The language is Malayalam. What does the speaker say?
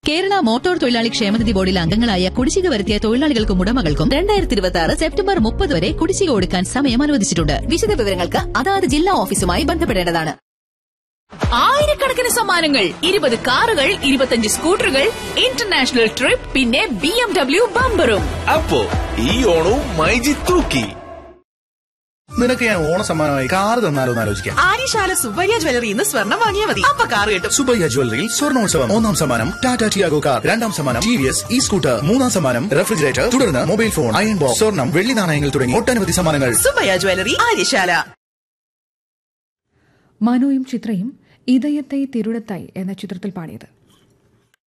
കേരള മോട്ടോർ തൊഴിലാളി ക്ഷേമനിധി ബോർഡിലെ അംഗങ്ങളായ കുടിശ്ശിക വരുത്തിയ തൊഴിലാളികൾക്കും ഉടമകൾക്കും രണ്ടായിരത്തി ഇരുപത്തി ആറ് സെപ്റ്റംബർ മുപ്പത് വരെ കുടിശ്ശിക കൊടുക്കാൻ സമയം അനുവദിച്ചിട്ടുണ്ട് വിശദ വിവരങ്ങൾക്ക് അതാത് ജില്ലാ ഓഫീസുമായി ബന്ധപ്പെടേണ്ടതാണ് ആയിരക്കണക്കിന് സമ്മാനങ്ങൾ ഇരുപത് കാറുകൾ ഇരുപത്തഞ്ച് സ്കൂട്ടറുകൾ ഇന്റർനാഷണൽ ട്രിപ്പ് പിന്നെ ബി എം ഡബ്ല്യു ബമ്പറും അപ്പോ ഈ ഓണവും മൈജി തൂക്കി നിനക്ക് ഞാൻ ഓണ സമ്മാനമായി കാർ തന്നാലോ എന്ന് ആലോചിക്കാം ആര്യശാല സുബ്ബയ്യ ജ്വല്ലറി ഇന്ന് സ്വർണം വാങ്ങിയാൽ മതി അപ്പൊ കാർ കിട്ടും സുബയ്യ ജ്വല്ലറിയിൽ സ്വർണോത്സവം ഒന്നാം സമ്മാനം ടാറ്റ ടിയാഗോ കാർ രണ്ടാം സമ്മാനം T V S E scooter മൂന്നാം സമ്മാനം റെഫ്രിജറേറ്റർ തുടർന്ന് മൊബൈൽ ഫോൺ അയൺ ബോക്സ് സ്വർണം വെള്ളി നാണയങ്ങൾ തുടങ്ങി ഒട്ടനവധി സമ്മാനങ്ങൾ സുബ്ബയ്യ ജ്വല്ലറി ആര്യശാല മനുവും ചിത്രയും ഇതയത്തെ തിരുടത്തായി എന്ന ചിത്രത്തിൽ പാടിയത്